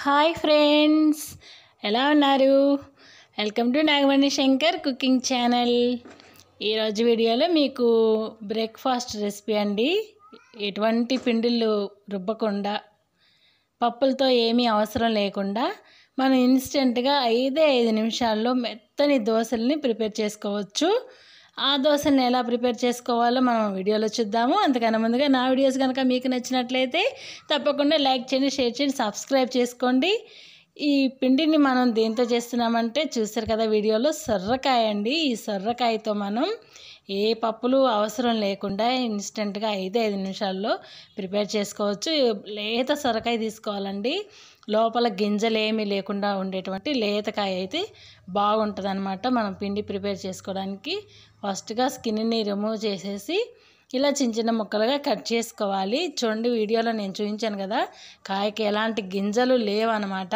hi friends ఎలా ఉన్నారు welcome to Nagamani Shankar cooking channel ఈరోజు వీడియోలో మీకు బ్రేక్ఫాస్ట్ రెసిపీ అండి ఎటువంటి పిండిలు రుబ్బకుండా పప్పులతో ఏమీ అవసరం లేకుండా మనం ఇన్స్టెంట్గా ఐదే ఐదు నిమిషాల్లో మెత్తని దోశల్ని ప్రిపేర్ చేసుకోవచ్చు ఆ దోశల్ని ఎలా ప్రిపేర్ చేసుకోవాలో మనం వీడియోలో చూద్దాము అంతకన్నా ముందుగా నా వీడియోస్ కనుక మీకు నచ్చినట్లయితే తప్పకుండా లైక్ చేయండి షేర్ చేయండి సబ్స్క్రైబ్ చేసుకోండి ఈ పిండిని మనం దేంతో చేస్తున్నామంటే చూస్తారు కదా వీడియోలో సొర్రకాయ అండి ఈ సొర్రకాయతో మనం ఏ పప్పులు అవసరం లేకుండా ఇన్స్టెంట్గా ఐదు ఐదు నిమిషాల్లో ప్రిపేర్ చేసుకోవచ్చు లేత సొరకాయ తీసుకోవాలండి లోపల గింజలు ఏమీ లేకుండా ఉండేటువంటి లేతకాయ అయితే బాగుంటుంది అనమాట మనం పిండి ప్రిపేర్ చేసుకోవడానికి ఫస్ట్గా స్కిన్ని రిమూవ్ చేసేసి ఇలా చిన్న చిన్న ముక్కలుగా కట్ చేసుకోవాలి చూడండి వీడియోలో నేను చూపించాను కదా కాయకి ఎలాంటి గింజలు లేవన్నమాట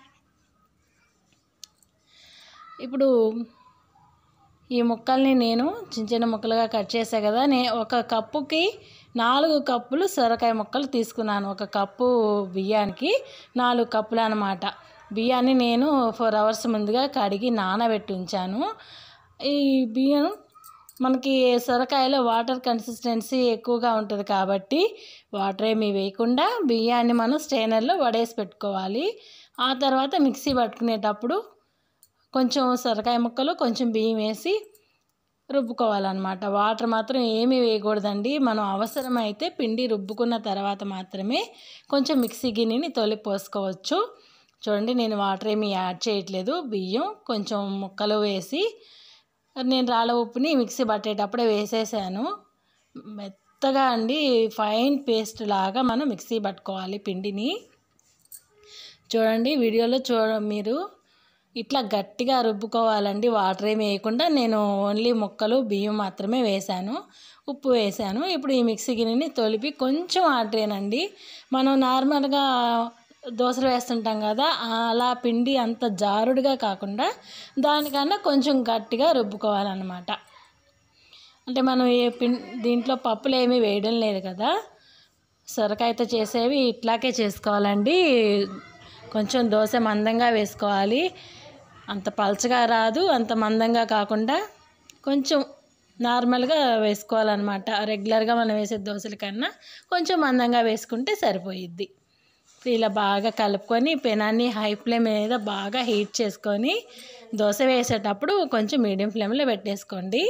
ఇప్పుడు ఈ ముక్కల్ని నేను చిన్న చిన్న ముక్కలుగా కట్ చేసా కదా నే ఒక కప్పుకి నాలుగు కప్పులు సొరకాయ ముక్కలు తీసుకున్నాను ఒక కప్పు బియ్యానికి నాలుగు కప్పులు అనమాట బియ్యాన్ని నేను ఫోర్ అవర్స్ ముందుగా కడిగి నానబెట్టి ఉంచాను ఈ బియ్యం మనకి సొరకాయలో వాటర్ కన్సిస్టెన్సీ ఎక్కువగా ఉంటుంది కాబట్టి వాటర్ ఏమి వేయకుండా బియ్యాన్ని మనం స్ట్రైనర్లో వడేసి పెట్టుకోవాలి ఆ తర్వాత మిక్సీ పట్టుకునేటప్పుడు కొంచెం సొరకాయ ముక్కలు కొంచెం బియ్యం వేసి రుబ్బుకోవాలన్నమాట వాటర్ మాత్రం ఏమీ వేయకూడదండి మనం అవసరమైతే పిండి రుబ్బుకున్న తర్వాత మాత్రమే కొంచెం మిక్సీ గిన్నెని తొలి పోసుకోవచ్చు చూడండి నేను వాటర్ ఏమీ యాడ్ చేయట్లేదు బియ్యం కొంచెం ముక్కలు వేసి నేను రాళ్ళ ఉప్పుని మిక్సీ పట్టేటప్పుడే వేసేసాను మెత్తగా అండి ఫైన్ పేస్ట్ లాగా మనం మిక్సీ పట్టుకోవాలి పిండిని చూడండి వీడియోలో చూడ మీరు ఇట్లా గట్టిగా రుబ్బుకోవాలండి వాటర్ ఏమి వేయకుండా నేను ఓన్లీ ముక్కలు బియ్యం మాత్రమే వేశాను ఉప్పు వేశాను ఇప్పుడు ఈ మిక్సీ గిన్నెని తొలిపి కొంచెం వాటరేనండి మనం నార్మల్గా దోశలు వేస్తుంటాం కదా అలా పిండి అంత జారుడుగా కాకుండా దానికన్నా కొంచెం గట్టిగా రుబ్బుకోవాలన్నమాట అంటే మనం ఏ పిం దీంట్లో పప్పులు ఏమీ వేయడం లేదు కదా సొరకాయతో చేసేవి ఇట్లాగే చేసుకోవాలండి కొంచెం దోశ మందంగా వేసుకోవాలి అంత పలచగా రాదు అంత మందంగా కాకుండా కొంచెం నార్మల్గా వేసుకోవాలన్నమాట రెగ్యులర్గా మనం వేసే దోశల కన్నా కొంచెం మందంగా వేసుకుంటే సరిపోయిద్ది ఇలా బాగా కలుపుకొని పెనాన్ని హై ఫ్లేమ్ మీద బాగా హీట్ చేసుకొని దోశ వేసేటప్పుడు కొంచెం మీడియం ఫ్లేమ్లో పెట్టేసుకోండి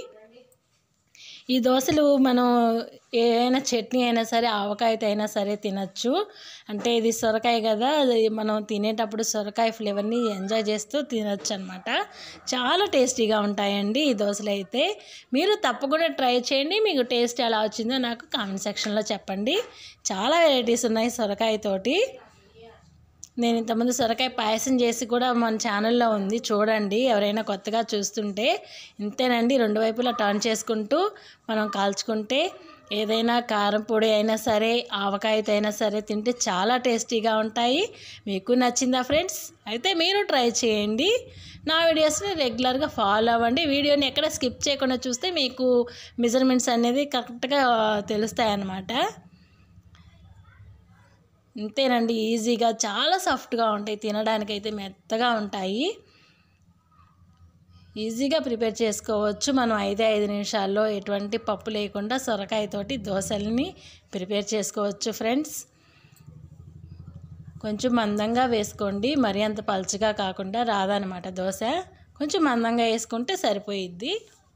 ఈ దోశలు మనం ఏదైనా చట్నీ అయినా సరే ఆవకాయతో అయినా సరే తినచ్చు అంటే ఇది సొరకాయ కదా అది మనం తినేటప్పుడు సొరకాయ ఫ్లేవర్ని ఎంజాయ్ చేస్తూ తినచ్చు అనమాట చాలా టేస్టీగా ఉంటాయండి ఈ దోశలు అయితే మీరు తప్పకుండా ట్రై చేయండి మీకు టేస్ట్ ఎలా వచ్చిందో నాకు కామెంట్ సెక్షన్లో చెప్పండి చాలా వెరైటీస్ ఉన్నాయి సొరకాయతోటి నేను ఇంతకుముందు సొరకాయ పాయసం చేసి కూడా మన ఛానల్లో ఉంది చూడండి ఎవరైనా కొత్తగా చూస్తుంటే ఇంతేనండి రెండు వైపులా టర్న్ చేసుకుంటూ మనం కాల్చుకుంటే ఏదైనా కారం పొడి అయినా సరే ఆవకాయతో అయినా సరే తింటే చాలా టేస్టీగా ఉంటాయి మీకు నచ్చిందా ఫ్రెండ్స్ అయితే మీరు ట్రై చేయండి నా వీడియోస్ని రెగ్యులర్గా ఫాలో అవ్వండి వీడియోని ఎక్కడ స్కిప్ చేయకుండా చూస్తే మీకు మెజర్మెంట్స్ అనేది కరెక్ట్గా తెలుస్తాయి అన్నమాట ఇంతేనండి ఈజీగా చాలా సాఫ్ట్గా ఉంటాయి తినడానికి అయితే మెత్తగా ఉంటాయి ఈజీగా ప్రిపేర్ చేసుకోవచ్చు మనం ఐదే ఐదు నిమిషాల్లో ఎటువంటి పప్పు లేకుండా సొరకాయతోటి దోశల్ని ప్రిపేర్ చేసుకోవచ్చు ఫ్రెండ్స్ కొంచెం మందంగా వేసుకోండి మరీ అంత పలుచగా కాకుండా రాదనమాట దోశ కొంచెం మందంగా వేసుకుంటే సరిపోయిద్ది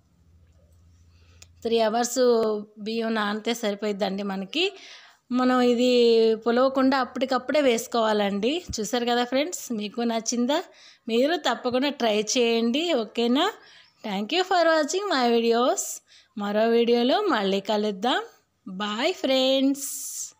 త్రీ అవర్స్ బియ్యం నానితే సరిపోయిద్దండి మనకి మనం ఇది పులవకుండా అప్పటికప్పుడే వేసుకోవాలండి చూసారు కదా ఫ్రెండ్స్ మీకు నచ్చిందా మీరు తప్పకుండా ట్రై చేయండి ఓకేనా thank you for watching my videos మరో వీడియోలో మళ్ళీ కలుద్దాం బాయ్ ఫ్రెండ్స్